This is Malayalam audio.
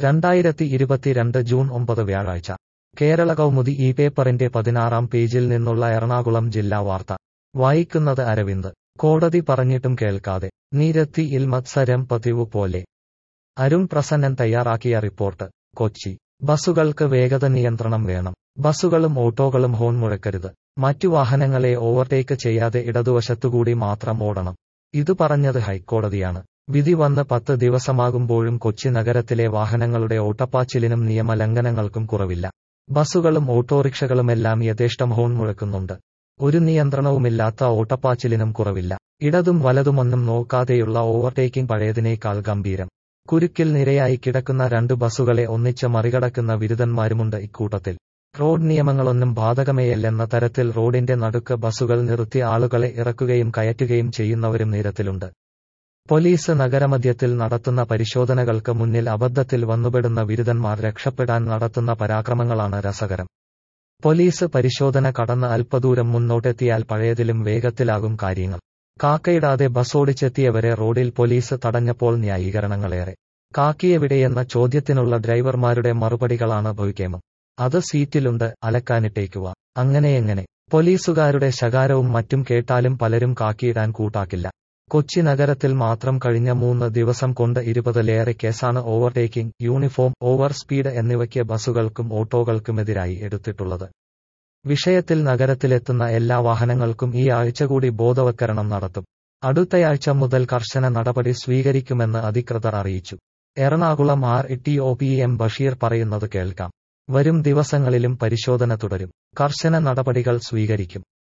രണ്ടായിരത്തി ഇരുപത്തിരണ്ട് ജൂൺ ഒമ്പത് വ്യാഴാഴ്ച കേരള കൗമുദി ഈ പേപ്പറിന്റെ പതിനാറാം പേജിൽ നിന്നുള്ള എറണാകുളം ജില്ലാ വാർത്ത വായിക്കുന്നത് അരവിന്ദ് കോടതി പറഞ്ഞിട്ടും കേൾക്കാതെ നീരത്തിയിൽ മത്സരം പതിവ് പോലെ അരുൺ പ്രസന്നൻ തയ്യാറാക്കിയ റിപ്പോർട്ട് കൊച്ചി ബസുകൾക്ക് വേഗത നിയന്ത്രണം വേണം ബസുകളും ഓട്ടോകളും ഹോൺ മുഴക്കരുത് മറ്റു വാഹനങ്ങളെ ഓവർടേക്ക് ചെയ്യാതെ ഇടതുവശത്തുകൂടി മാത്രം ഓടണം ഇത് പറഞ്ഞത് ഹൈക്കോടതിയാണ് വിധി വന്ന് പത്ത് ദിവസമാകുമ്പോഴും കൊച്ചി നഗരത്തിലെ വാഹനങ്ങളുടെ ഓട്ടപ്പാച്ചിലിനും നിയമലംഘനങ്ങൾക്കും കുറവില്ല ബസുകളും ഓട്ടോറിക്ഷകളുമെല്ലാം യഥേഷ്ടം ഹോൺ മുഴക്കുന്നുണ്ട് ഒരു നിയന്ത്രണവുമില്ലാത്ത ഓട്ടപ്പാച്ചിലിനും കുറവില്ല ഇടതും വലതുമൊന്നും നോക്കാതെയുള്ള ഓവർടേക്കിംഗ് പഴയതിനേക്കാൾ ഗംഭീരം കുരുക്കിൽ നിരയായി കിടക്കുന്ന രണ്ട് ബസുകളെ ഒന്നിച്ച് മറികടക്കുന്ന ബിരുദന്മാരുമുണ്ട് ഇക്കൂട്ടത്തിൽ റോഡ് നിയമങ്ങളൊന്നും ബാധകമേയല്ലെന്ന തരത്തിൽ റോഡിന്റെ നടുക്ക് ബസുകൾ നിർത്തി ആളുകളെ ഇറക്കുകയും കയറ്റുകയും ചെയ്യുന്നവരും നിരത്തിലുണ്ട് പോലീസ് നഗരമധ്യത്തിൽ നടത്തുന്ന പരിശോധനകൾക്ക് മുന്നിൽ അബദ്ധത്തിൽ വന്നുപെടുന്ന ബിരുദന്മാർ രക്ഷപ്പെടാൻ നടത്തുന്ന പരാക്രമങ്ങളാണ് രസകരം പോലീസ് പരിശോധന കടന്ന് അല്പദൂരം മുന്നോട്ടെത്തിയാൽ പഴയതിലും വേഗത്തിലാകും കാര്യങ്ങൾ കാക്കയിടാതെ ബസ്സോടിച്ചെത്തിയവരെ റോഡിൽ പോലീസ് തടഞ്ഞപ്പോൾ ന്യായീകരണങ്ങളേറെ കാക്കിയെവിടെയെന്ന ചോദ്യത്തിനുള്ള ഡ്രൈവർമാരുടെ മറുപടികളാണ് ഭവിക്കേമം അത് സീറ്റിലുണ്ട് അലക്കാനിട്ടേക്കുക അങ്ങനെയെങ്ങനെ പോലീസുകാരുടെ ശകാരവും മറ്റും കേട്ടാലും പലരും കാക്കിയിടാൻ കൂട്ടാക്കില്ല കൊച്ചി നഗരത്തിൽ മാത്രം കഴിഞ്ഞ മൂന്ന് ദിവസം കൊണ്ട് ഇരുപതിലേറെ കേസാണ് ഓവർടേക്കിംഗ് യൂണിഫോം ഓവർ സ്പീഡ് എന്നിവയ്ക്ക് ബസുകൾക്കും ഓട്ടോകൾക്കുമെതിരായി എടുത്തിട്ടുള്ളത് വിഷയത്തിൽ നഗരത്തിലെത്തുന്ന എല്ലാ വാഹനങ്ങൾക്കും ഈ ആഴ്ച കൂടി ബോധവൽക്കരണം നടത്തും അടുത്തയാഴ്ച മുതൽ കർശന നടപടി സ്വീകരിക്കുമെന്ന് അധികൃതർ അറിയിച്ചു Ernakulam R T O P M Basheer പറയുന്നത് കേൾക്കാം വരും ദിവസങ്ങളിലും പരിശോധന തുടരും കർശന നടപടികൾ സ്വീകരിക്കും